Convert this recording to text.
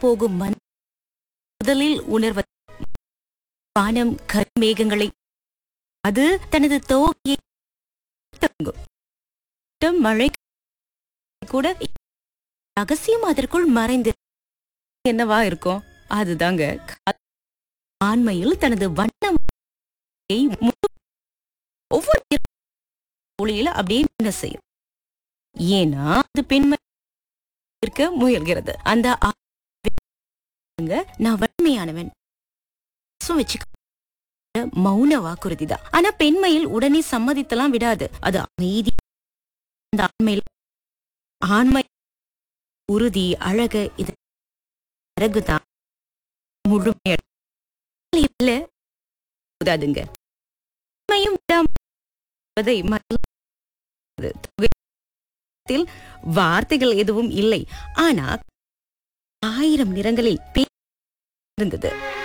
போகும் மன் முதலில் உணர்வது வானம் கருமேகங்களை அது தனது தோகையை தங்கும். மழை கூட ரகசியம் அதற்குள் மறைந்து என்னவா இருக்கும் அதுதாங்க கா- ஆண்மையில் தனது வண்ணம் ஒவ்வொரு இரவு ஒளியில அப்படியே என்ன செய்யும் ஏன்னா அது பெண்மை இருக்க முயல்கிறது அந்த ஆ- நான் வன்மையானவன் சோ வச்சுக்க மௌன வாக்குறுதி தான் ஆனா பெண்மையில் உடனே சம்மதித்தெல்லாம் விடாது அது அமைதி அந்த ஆண்மையில் ஆண்மை உறுதி அழகு இது பிறகுதான் முழுமைய இல்ல உதாதுங்க உண்மையும் விடாம என்பதை மறந்து தொகையில் வார்த்தைகள் எதுவும் இல்லை ஆனா ஆயிரம் நிறங்களில் பே- இருந்தது